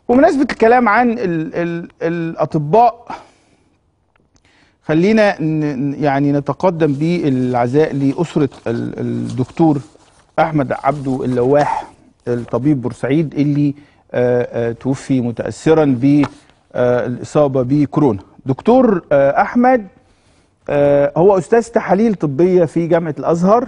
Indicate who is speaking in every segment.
Speaker 1: بمناسبة الكلام عن ال ال الأطباء خلينا ن- يعني نتقدم بالعزاء لأسرة ال- الدكتور أحمد عبده اللواح الطبيب بورسعيد اللي آه، آه، توفي متأثرا بالإصابة بكورونا دكتور آه، أحمد آه، هو أستاذ تحاليل طبية في جامعة الأزهر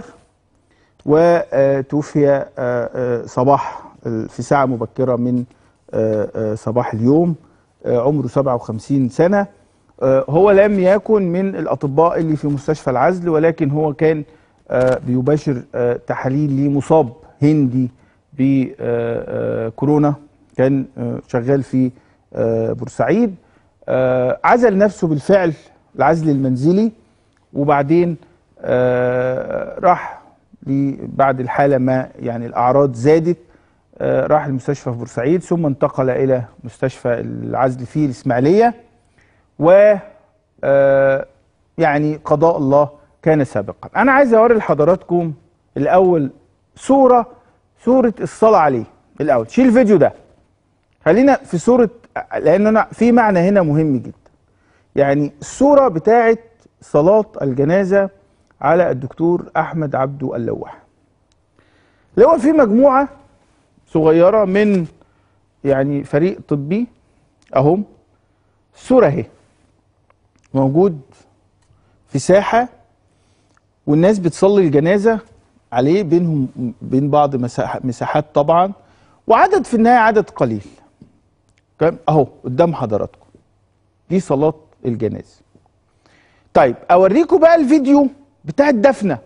Speaker 1: وتوفي آه، آه، صباح ال- في ساعة مبكرة من آه، آه، صباح اليوم آه، عمره 57 سنة آه، هو لم يكن من الأطباء اللي في مستشفى العزل ولكن هو كان آه، بيباشر آه، تحاليل لمصاب هندي بكورونا كان آه، شغال في آه، بورسعيد آه، عزل نفسه بالفعل العزل المنزلي وبعدين آه، راح لي- بعد الحالة ما يعني الأعراض زادت آه، راح المستشفى في بورسعيد ثم انتقل إلى مستشفى العزل في الإسماعيلية و آه، يعني قضاء الله كان سابقا أنا عايز أوري لحضراتكم الأول صورة صورة الصلاة عليه الأول شيل الفيديو ده خلينا في صورة لأن أنا في معنى هنا مهم جدا يعني الصورة بتاعت صلاة الجنازة على الدكتور أحمد عبده اللواح اللي هو في مجموعة صغيرة من يعني فريق طبي أهم الصورة اهي موجود في ساحة والناس بتصلي الجنازة عليه بينهم بين بعض مساح- مساحات طبعا وعدد في النهاية عدد قليل كم اهو قدام حضراتكم دي صلاة الجنازة طيب اوريكم بقى الفيديو بتاع الدفنة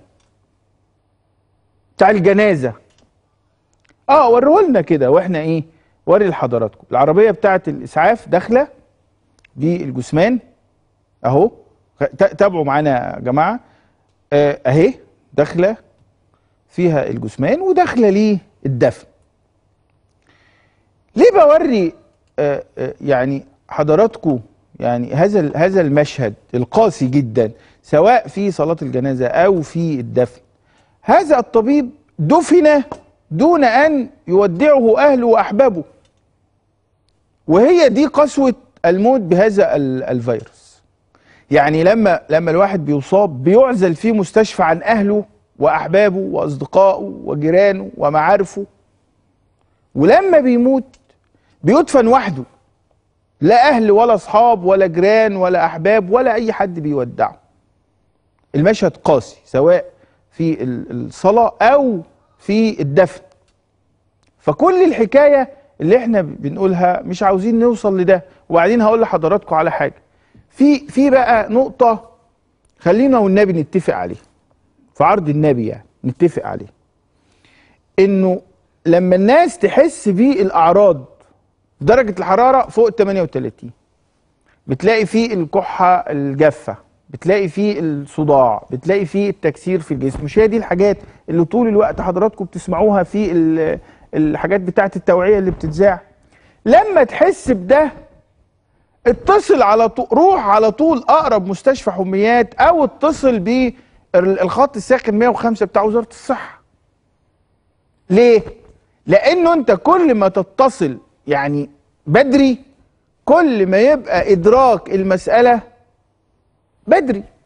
Speaker 1: بتاع الجنازة اه وريه لنا كده واحنا ايه وري لحضراتكم العربية بتاعت الاسعاف داخلة بالجثمان اهو خ- تا- تابعوا معانا يا جماعة آه، اهي داخلة فيها الجثمان وداخلة ليه الدفن ليه بوري آه، آه، يعني حضراتكم يعني هذا ال- هذا المشهد القاسي جدا سواء في صلاة الجنازة أو في الدفن هذا الطبيب دفن دون أن يودعه أهله وأحبابه وهي دي قسوة الموت بهذا ال- الفيروس يعني لما لما الواحد بيصاب بيعزل في مستشفى عن أهله وأحبابه وأصدقائه وجيرانه ومعارفه ولما بيموت بيدفن وحده لا اهل ولا اصحاب ولا جيران ولا احباب ولا اي حد بيودعه المشهد قاسي سواء في ال- الصلاه او في الدفن فكل الحكايه اللي احنا بنقولها مش عاوزين نوصل لده وبعدين هقول لحضراتكم على حاجه في في بقى نقطه خلينا والنبي نتفق عليها في عرض النبي يعني نتفق عليه انه لما الناس تحس بالاعراض درجه الحراره فوق 38 بتلاقي فيه الكحه الجافه بتلاقي فيه الصداع بتلاقي فيه التكسير في الجسم مش هي دي الحاجات اللي طول الوقت حضراتكم بتسمعوها في ال- الحاجات بتاعه التوعيه اللي بتتذاع لما تحس بده اتصل على طول روح على طول اقرب مستشفى حميات او اتصل بالخط الساخن 105 بتاع وزاره الصحه ليه؟ لأنه أنت كل ما تتصل يعني بدري كل ما يبقى إدراك المسألة بدري